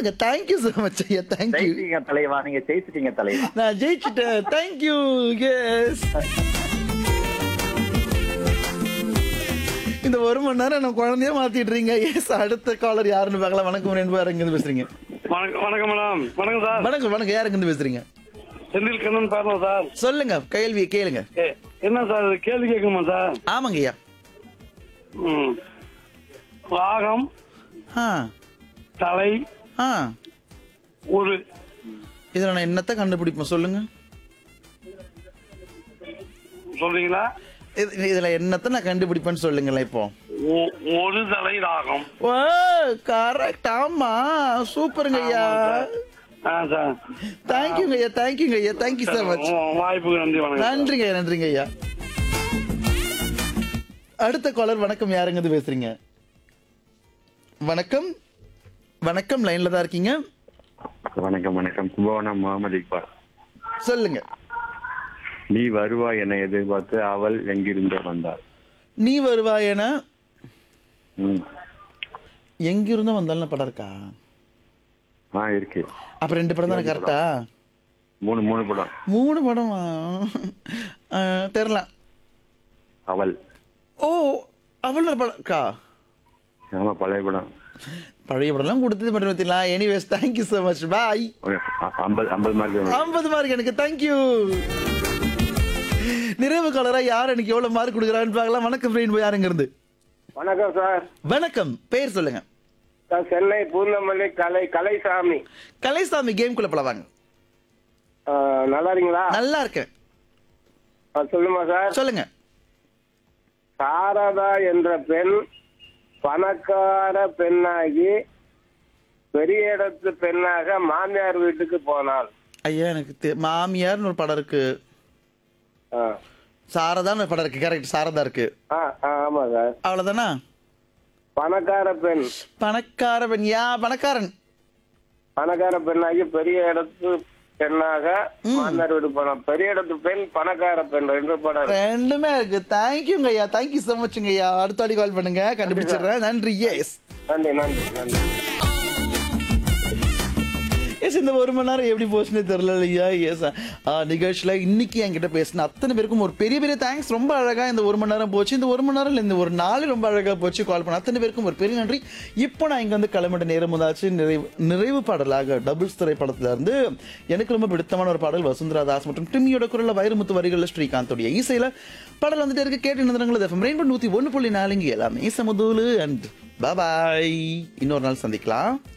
சூப்பருங்க thank you so much ஐயா thank you ஜெயிச்சிட்டீங்க தலைவா நீங்க ஜெயிச்சிட்டீங்க தலைவா நான் ஜெயிச்சிட்டேன் தேங்க்யூ எஸ் இந்த ஒரு மணி நேரம் நம்ம குழந்தைய மாத்திடுறீங்க எஸ் அடுத்த காலர் யாருன்னு பார்க்கலாம் வணக்கம் ரெண்டு பேர் இருந்து பேசுறீங்க வணக்கம் வணக்கம் மேடம் வணக்கம் சார் வணக்கம் வணக்கம் யாருக்கு இருந்து பேசுறீங்க செந்தில் கண்ணன் பேசணும் சார் சொல்லுங்க கேள்வி கேளுங்க ஏ, என்ன சார் இது கேள்வி கேட்கணுமா சார் ஆமாங்க ஐயா ம் ராகம் ஆ தலை ஆ ஒரு இதுல நான் என்னத்த கண்டுபிடிப்பேன் சொல்லுங்க சொல்றீங்களா இது- இதுல என்னத்த நான் கண்டுபிடிப்பேன்னு சொல்லுங்களேன் இப்போ ஒ- ஒரு தலை ராகம் ஓ கரெக்ட் ஆமா சூப்பருங்க ஐயா ஆ சார் தேங்க்யூங்க ஐயா தேங்க்யூங்க ஐயா தேங்க்யூ so மச் உ- வாய்ப்புக்கு நன்றி வணக்கம் நன்றிங்க ஐயா நன்றிங்க ஐயா அடுத்த காலர் வணக்கம் யாருங்க இது பேசுறீங்க வணக்கம் வணக்கம் லைன்ல தான் இருக்கீங்க வணக்கம் வணக்கம் கும்பகோணம் முகமது இக்பால் சொல்லுங்க நீ வருவாய் என எதிர்பார்த்து அவள் எங்கிருந்தோ வந்தாள் நீ வருவாயன ம். எங்கிருந்தோ வந்தாலும் படம் இருக்கா ஆ இருக்கு அப்ப ரெண்டு படம் தானே கரெக்டா மூணு மூணு படம் மூணு படமா ஆ, தெரியல அவள் ஓ அவள் ஒரு படம் இருக்கா ஆமா பழைய படம் பழைய படம்லாம் கொடுத்தது மட்டும் பார்த்தீங்களா anyways thank you so much bye okay, அ- ஐம்பது ஐம்பது மார்க் ஐம்பது மார்க் எனக்கு தேங்க்யூ நிறைவு காலரா யார் எனக்கு எவ்வளவு மார்க் கொடுக்குறான்னு பார்க்கலாம் வணக்கம் ஃப்ரெண்ட் யாருங்க இருந்து வணக்கம் சார் வணக்கம் பேர் சொல்லுங்க நான் சென்னை பூந்தமல்லி கலை கலைசாமி கலைசாமி கேம் குள்ள போலவாங்க ஆ, நல்லா இருக்கீங்களா நல்லா இருக்கேன் ஆ, சொல்லுமா சார் சொல்லுங்க சாரதா என்ற பெண் பணக்கார பெண்ணாகி பெரிய இடத்து பெண்ணாக மாமியார் வீட்டுக்கு போனாள் ஐயா எனக்கு தெ- மாமியார்னு ஒரு படம் இருக்கு ஆ. சாரதான்னு ஒரு படம் இருக்கு கரெக்ட் சாரதா இருக்கு ஆ ஆ, ஆமா சார் அவ்வளவுதானா பணக்கார பெண் பணக்கார பெண் யா பணக்காரன் பணக்கார பெண்ணாகி பெரிய இடத்து பெண்ணாக மாமியார் வீட்டுக்கு போனாள் பெரிய இடத்து பெண் பணக்கார பெண் ரெண்டு படம் இருக்கு. ரெண்டுமே இருக்கு தேங்க்யூங்க ஐயா தேங்க்யூ ஸோ மச்ங்க ஐயா அடுத்த வாட்டி கால் பண்ணுங்க கண்டுபிடிச்சிடுறேன் நன்றி எஸ் நன்றி நன்றி நன்றி எஸ் இந்த ஒரு மணி நேரம் எப்படி போச்சுன்னு தெரியல இல்லையா எஸ் நிகழ்ச்சியில் இன்னைக்கு என்கிட்ட பேசின அத்தனை பேருக்கும் ஒரு பெரிய பெரிய தேங்க்ஸ் ரொம்ப அழகாக இந்த ஒரு மணி நேரம் போச்சு இந்த ஒரு மணி நேரம் இல்லை இந்த ஒரு நாள் ரொம்ப அழகாக போச்சு கால் பண்ண அத்தனை பேருக்கும் ஒரு பெரிய நன்றி இப்போ நான் இங்கே வந்து கிளம்பிட்ட நேரம் வந்தாச்சு நிறைவு நிறைவு பாடலாக டபுள்ஸ் திரைப்படத்துல இருந்து எனக்கு ரொம்ப பிடித்தமான ஒரு பாடல் வசுந்தரா தாஸ் மற்றும் டிம்மியோட குரல்ல வைரமுத்து வரிகளில் ஸ்ரீகாந்தோடைய இசையில பாடல் வந்துட்டு இருக்கு கேட்டு நிறுவனங்கள் எஃப்எம் ரெயின்போ நூற்றி ஒன்று புள்ளி நாலுங்க எல்லாமே சமதூலு அண்ட் பாய் இன்னொரு நாள் சந்திக்கலாம்